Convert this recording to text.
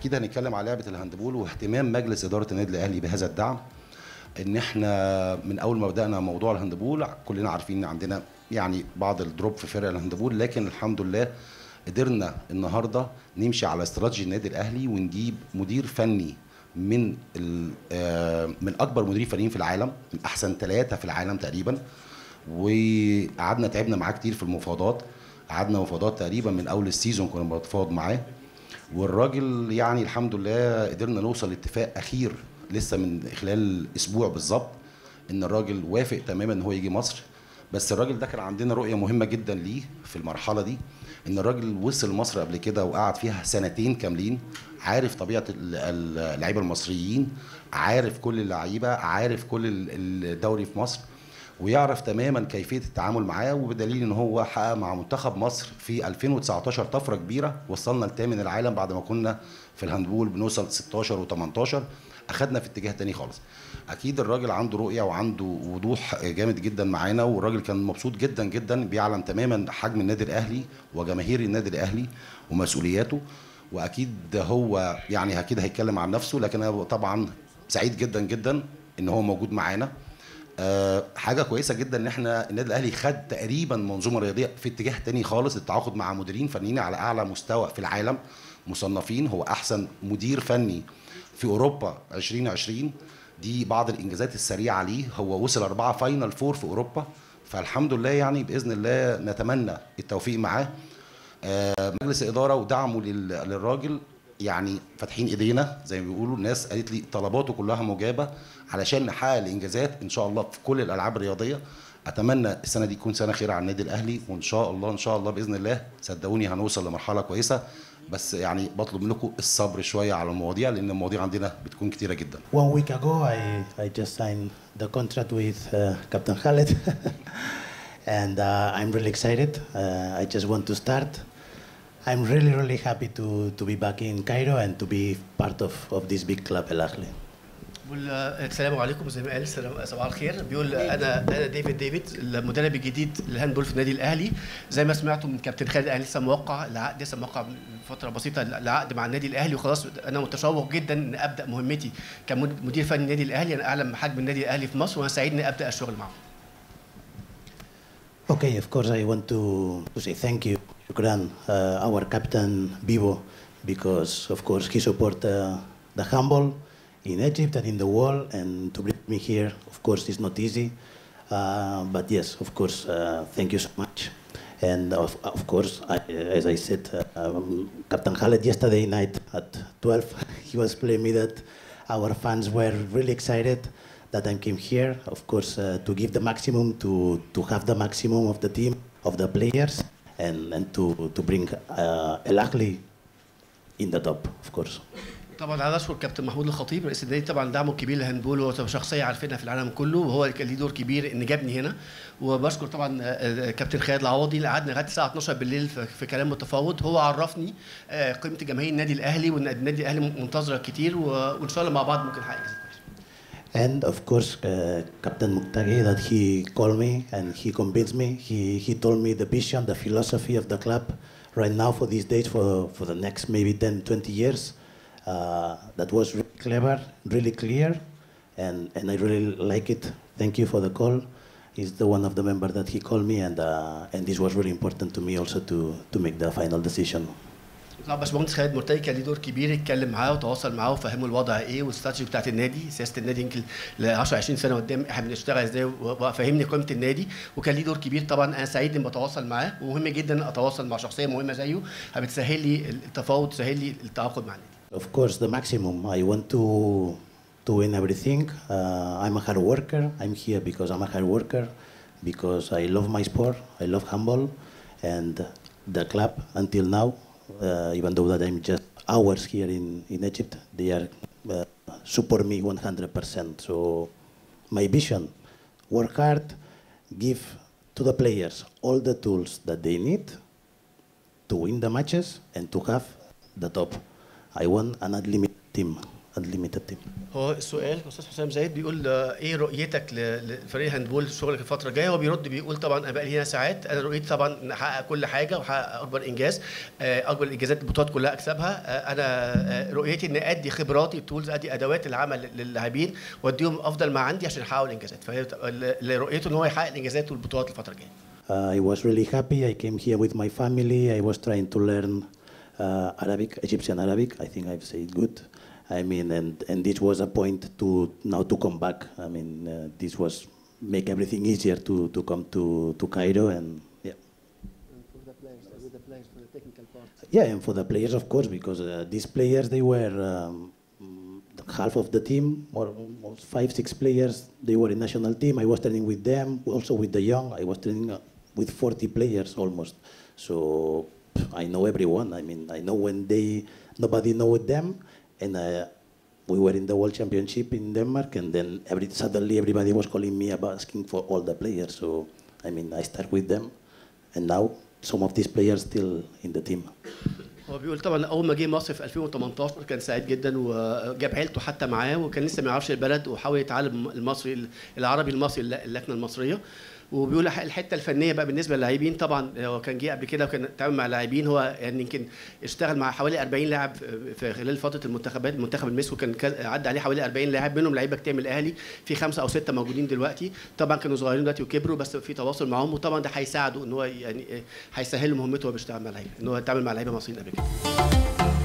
اكيد هنتكلم على لعبه الهاندبول واهتمام مجلس اداره النادي الاهلي بهذا الدعم ان احنا من اول ما بدانا موضوع الهاندبول كلنا عارفين ان عندنا يعني بعض الدروب في فرق الهاندبول لكن الحمد لله قدرنا النهارده نمشي على استراتيجي النادي الاهلي ونجيب مدير فني من ال- آه، من اكبر مديرين فنيين في العالم من احسن ثلاثه في العالم تقريبا وقعدنا تعبنا معاه كتير في المفاوضات قعدنا مفاوضات تقريبا من اول السيزون كنا بنتفاوض معاه والراجل يعني الحمد لله قدرنا نوصل لاتفاق اخير لسه من خلال اسبوع بالظبط ان الراجل وافق تماما ان هو يجي مصر بس الراجل ده كان عندنا رؤيه مهمه جدا ليه في المرحله دي ان الراجل وصل مصر قبل كده وقعد فيها سنتين كاملين عارف طبيعه ال- ال- اللعيبه المصريين عارف كل اللعيبه عارف كل ال- الدوري في مصر ويعرف تماما كيفيه التعامل معاه وبدليل ان هو حقق مع منتخب مصر في 2019 طفره كبيره وصلنا لثامن العالم بعد ما كنا في الهاندبول بنوصل 16 و18 اخدنا في اتجاه تاني خالص اكيد الراجل عنده رؤيه وعنده وضوح جامد جدا معانا والراجل كان مبسوط جدا جدا بيعلم تماما حجم النادي الاهلي وجماهير النادي الاهلي ومسؤولياته واكيد هو يعني اكيد هيتكلم عن نفسه لكن انا طبعا سعيد جدا جدا ان هو موجود معانا آه، حاجه كويسه جدا ان احنا النادي الاهلي خد تقريبا منظومه رياضيه في اتجاه تاني خالص التعاقد مع مديرين فنيين على اعلى مستوى في العالم مصنفين هو احسن مدير فني في اوروبا 2020 دي بعض الانجازات السريعه ليه هو وصل اربعه فاينل فور في اوروبا فالحمد لله يعني باذن الله نتمنى التوفيق معاه آه، مجلس الاداره ودعمه لل- للراجل يعني فاتحين ايدينا زي ما بيقولوا الناس قالت لي طلباته كلها مجابه علشان نحقق الانجازات ان شاء الله في كل الالعاب الرياضيه اتمنى السنه دي تكون سنه خير على النادي الاهلي وان شاء الله ان شاء الله باذن الله صدقوني هنوصل لمرحله كويسه بس يعني بطلب منكم الصبر شويه على المواضيع لان المواضيع عندنا بتكون كتيره جدا One week ago, I, I just signed the contract with uh, Captain Khaled, and uh, I'm really excited. Uh, I just want to start. I'm really, really happy to, to be back in Cairo and to be part of, of this big club, El Ahly. بقول آه، السلام عليكم زي ما قال السلام- صباح الخير بيقول انا انا ديفيد ديفيد المدرب الجديد للهاندبول في النادي الاهلي زي ما سمعتم من كابتن خالد انا لسه موقع العقد لسه موقع من فتره بسيطه العقد مع النادي الاهلي وخلاص انا متشوق جدا ان ابدا مهمتي كمدير فني النادي الاهلي انا اعلم حجم النادي الاهلي في مصر وانا سعيد اني ابدا الشغل معه Okay, of course, I want to, to say thank you, Shukran, uh, our captain Bibo, because of course he support uh, the humble in Egypt and in the world, and to bring me here, of course, is not easy. Uh, but yes, of course, uh, thank you so much. And of, of course, I, as I said, uh, um, Captain Khaled yesterday night at 12, he was telling me that our fans were really excited that I came here, of course, uh, to give the maximum, to, to have the maximum of the team, of the players, and, and to, to bring uh, El Ahly in the top, of course. طبعا عايز اشكر كابتن محمود الخطيب رئيس النادي طبعا دعمه الكبير للهاندبول وهو شخصيه عارفينها في العالم كله وهو كان ليه دور كبير ان جابني هنا وبشكر طبعا آه، آه، كابتن خالد العوضي اللي قعدنا لغايه الساعه 12 بالليل في في كلام متفاوض هو عرفني آه، قيمه جماهير النادي الاهلي وان النادي الاهلي منتظره كتير و- وان شاء الله مع بعض ممكن نحقق إنجازات كويسة. And of course, uh, Captain Muktagi, that he called me and he convinced me. He, he told me the vision, the philosophy of the club right now for these days, for, for the next maybe 10, 20 years. Uh, that was really clever, really clear, and, and I really like it. Thank you for the call. He's the one of the member that he called me, and, uh, and this was really important to me also to, to make the final decision. طبعا باشمهندس خالد مرتجي كان ليه دور كبير اتكلم معاه وتواصل معاه وفهمه الوضع ايه والاستراتيجي بتاعت النادي سياسه النادي يمكن ل 10 20 سنه قدام احنا بنشتغل ازاي وفهمني قيمه النادي وكان ليه دور كبير طبعا انا سعيد اني بتواصل معاه ومهم جدا اتواصل مع شخصيه مهمه زيه بتسهل لي التفاوض تسهل لي التعاقد مع النادي Of course, the maximum. I want to to win everything. Uh, I'm a hard worker. I'm here because I'm a hard worker, because I love my sport. I love handball, and the club until now, uh, even though that I'm just hours here in, in Egypt, they are uh, support me 100%. So my vision, work hard, give to the players all the tools that they need to win the matches and to have the top. I want an unlimited team. unlimited team. هو السؤال استاذ حسام زايد بيقول آه، ايه رؤيتك ل- لفريق الهاندبول شغلك الفتره الجايه هو بيرد بيقول طبعا انا بقى لي هنا ساعات انا رؤيتي طبعا ان احقق كل حاجه واحقق اكبر انجاز آه، اكبر الانجازات البطولات كلها اكسبها آه، انا آه، رؤيتي ان ادي خبراتي التولز ادي ادوات العمل للاعبين واديهم افضل ما عندي عشان يحققوا الانجازات فهي بت- ال- رؤيته ان هو يحقق الانجازات والبطولات الفتره الجايه Uh, I was really happy. I came here with my family. I was trying to learn uh, Arabic, Egyptian Arabic. I think I've said good. I mean, and, and this was a point to now to come back. I mean, uh, this was make everything easier to, to come to, to Cairo and yeah. Yeah, and for the players, of course, because uh, these players, they were um, mm, half of the team, or almost five, six players, they were in national team. I was training with them, also with the young. I was training uh, with 40 players almost. So pff, I know everyone. I mean, I know when they, nobody know them, and uh, we were in the World Championship in Denmark, and then every, suddenly everybody was calling me about asking for all the players. So, I mean, I start with them, and now some of these players still in the team. هو بيقول طبعا اول ما جه مصر في 2018 كان سعيد جدا وجاب عيلته حتى معاه وكان لسه ما يعرفش البلد وحاول يتعلم المصري العربي المصري اللكنه المصريه وبيقول الحته الفنيه بقى بالنسبه للاعبين طبعا هو كان جه قبل كده وكان اتعامل مع لاعبين هو يعني يمكن اشتغل مع حوالي 40 لاعب في خلال فتره المنتخبات المنتخب المصري كان كان عدى عليه حوالي 40 لاعب منهم لعيبه كتير من الاهلي في خمسه او سته موجودين دلوقتي طبعا كانوا صغيرين دلوقتي وكبروا بس في تواصل معاهم وطبعا ده هيساعده ان هو يعني هيسهل له مهمته وهو بيشتغل مع لعيبه ان هو يتعامل مع لعيبه مصريين قبل كده